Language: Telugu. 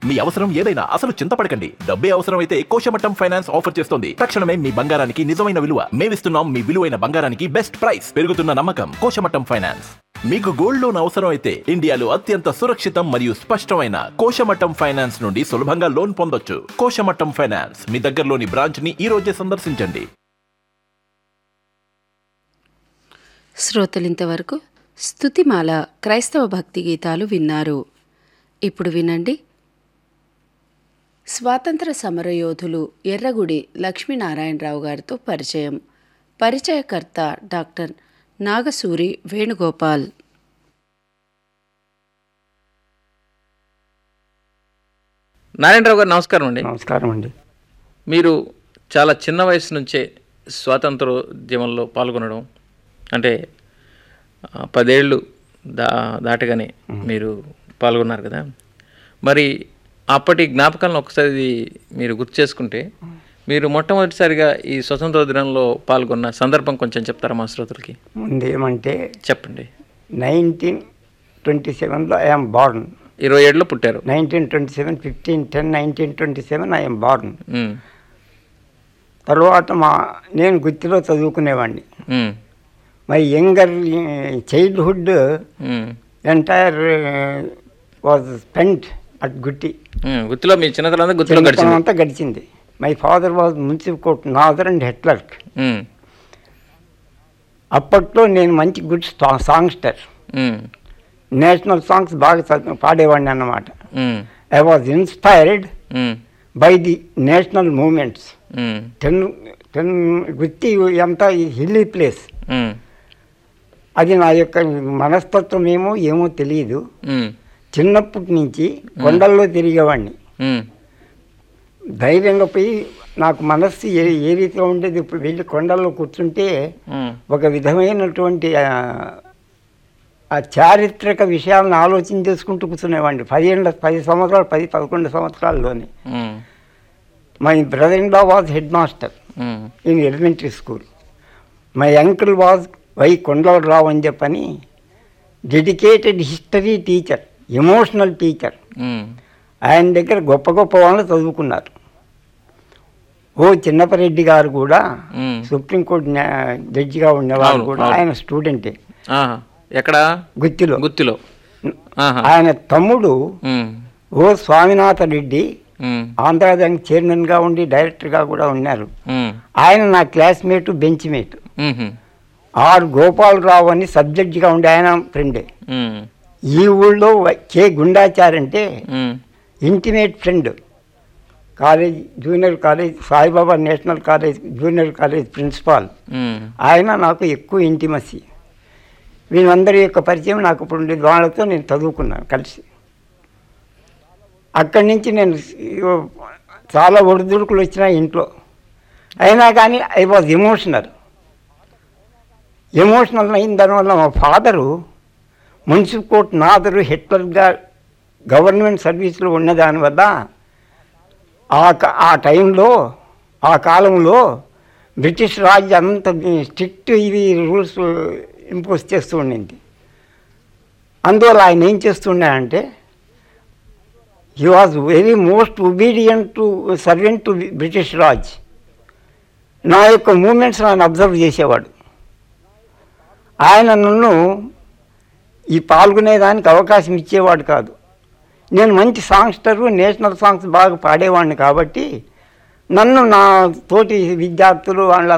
మీ అవసరం ఏదైనా అసలు చింతపడకండి డబ్బే అవసరం అయితే కోశమట్టం ఫైనాన్స్ ఆఫర్ చేస్తోంది తక్షణమే మీ బంగారానికి నిజమైన విలువ మేమిస్తున్నాం మీ విలువైన బంగారానికి బెస్ట్ ప్రైస్ పెరుగుతున్న నమ్మకం కోశమట్టం ఫైనాన్స్ మీకు గోల్డ్ లోన్ అవసరం అయితే ఇండియాలో అత్యంత సురక్షితం మరియు స్పష్టమైన కోశమట్టం ఫైనాన్స్ నుండి సులభంగా లోన్ పొందొచ్చు కోశమట్టం ఫైనాన్స్ మీ దగ్గరలోని బ్రాంచ్ ని ఈ రోజే సందర్శించండి శ్రోతలింతవరకు స్తుతిమాల క్రైస్తవ భక్తి గీతాలు విన్నారు ఇప్పుడు వినండి స్వాతంత్ర సమరయోధులు ఎర్రగుడి లక్ష్మీనారాయణరావు గారితో పరిచయం పరిచయకర్త డాక్టర్ నాగసూరి వేణుగోపాల్ నారాయణరావు గారు నమస్కారం అండి నమస్కారం అండి మీరు చాలా చిన్న వయసు నుంచే స్వాతంత్రోద్యమంలో పాల్గొనడం అంటే ఆ, పదేళ్ళు దా దాటగానే మీరు పాల్గొన్నారు కదా మరి అప్పటి జ్ఞాపకాలను ఒకసారి మీరు గుర్తు చేసుకుంటే మీరు మొట్టమొదటిసారిగా ఈ స్వతంత్ర దినంలో పాల్గొన్న సందర్భం కొంచెం చెప్తారా మా శ్రోతలకి ముందు ఏమంటే చెప్పండి నైన్టీన్ ట్వంటీ సెవెన్లో ఐఎమ్ బార్న్ ఇరవై ఏడులో పుట్టారు nineteen twenty seven fifteen ten nineteen twenty seven I'm born um, తర్వాత మా నేను గుత్తిలో చదువుకునేవాడిని um, my younger childhood um, entire was spent at Gutti um. గుత్తిలో మీ చిన్నతనం గుత్తిలో గడిచింది చిన్నతనం అంతా గడిచింది my father was municipal court నాదర్ అండ్ హెడ్ క్లర్క్ ఉమ్, అప్పట్లో నేను మంచి good songster um, national songs బాగా చదువు పాడేవాడిని అన్నమాట ఉమ్, I was inspired um, by the national movements um, ten ten Gutti అంతా హిల్లీ ప్లేస్ ఉమ్, అది నా యొక్క మనస్తత్వం ఏమో ఏమో తెలియదు ఉమ్, చిన్నప్పటి నుంచి కొండల్లో తిరిగేవాడిని ఉమ్, ధైర్యంగా పోయి నాకు మనస్సు ఏ ఏ రీతిలో ఉండేది ఇప్పుడు వెళ్ళి కొండల్లో కూర్చుంటే ఉమ్, ఒక విధమైనటువంటి ఆ, ఆ చారిత్రక విషయాలను ఆలోచన చేసుకుంటూ కూర్చునేవాడిని పదిహేను పది సంవత్సరాలు పది పదకొండు సంవత్సరాల్లోనే um, my brother in law was headmaster um, in elementary school my uncle was Y Kondalarao అని చెప్పని dedicated history teacher emotional teacher um, ఆయన దగ్గర గొప్ప గొప్ప వాళ్ళు చదువుకున్నారు ఓ చిన్నపరెడ్డి గారు కూడా ఉమ్. సుప్రీంకోర్టు న్యా- జడ్జిగా ఉండేవారు అవును, కూడా అవును. ఆయన స్టూడెంటే ఆహా. ఎక్కడ గుత్తిలో గుత్తిలో ఆహా. ఆయన తమ్ముడు ఉమ్, ఓ స్వామినాథ రెడ్డి ఉమ్, ఆంధ్ర బ్యాంక్ చైర్మన్గా ఉండి డైరెక్టర్గా కూడా ఉన్నారు ఉమ్, ఆయన నా క్లాస్మేట్ బెంచ్ మేట్ ఉమ్హు, ఆర్ గోపాలరావు అని సబ్జెక్ట్గా ఉండే ఆయన ఫ్రెండే ఉమ్, ఈ ఊళ్ళో వ- కే గుండాచార్ అంటే ఉమ్, intimate friend college junior college Saibaba national college junior college principal ఉమ్, ఆయన నాకు ఎక్కువ ఇంటిమసీ వీళ్ళందరి యొక్క పరిచయం నాకు ఇప్పుడు ఉండే వాళ్ళతో నేను చదువుకున్నాను కలిసి అక్కడి నుంచి నేను ఇగో చాలా ఒడిదుడుకులు వచ్చినాయి ఇంట్లో అయినా కానీ ఐ వాజ్ ఎమోషనల్ ఎమోషనల్ అయిన దానివల్ల మా ఫాదరు మున్సిపల్ కోర్ట్ నాదరు హెడ్లర్గా గవర్నమెంట్ సర్వీస్లో ఉన్న దానివల్ల ఆ క- ఆ టైంలో ఆ కాలంలో బ్రిటిష్ రాజ్ అంత స్ట్రిక్ట్ ఇది రూల్స్ ఇంపోజ్ చేస్తూ ఉండింది అందువల్ల ఆయన ఏం చేస్తున్నాడంటే he was very most obedient to servant to British Raj నా యొక్క మూమెంట్స్ ఆయన అబ్జర్వ్ చేసేవాడు ఆయన నన్ను ఈ పాల్గొనేదానికి అవకాశం ఇచ్చేవాడు కాదు నేను మంచి సాంగ్స్టరు నేషనల్ సాంగ్స్ బాగా పాడేవాడిని కాబట్టి నన్ను నా తోటి విద్యార్థులు వాళ్ళ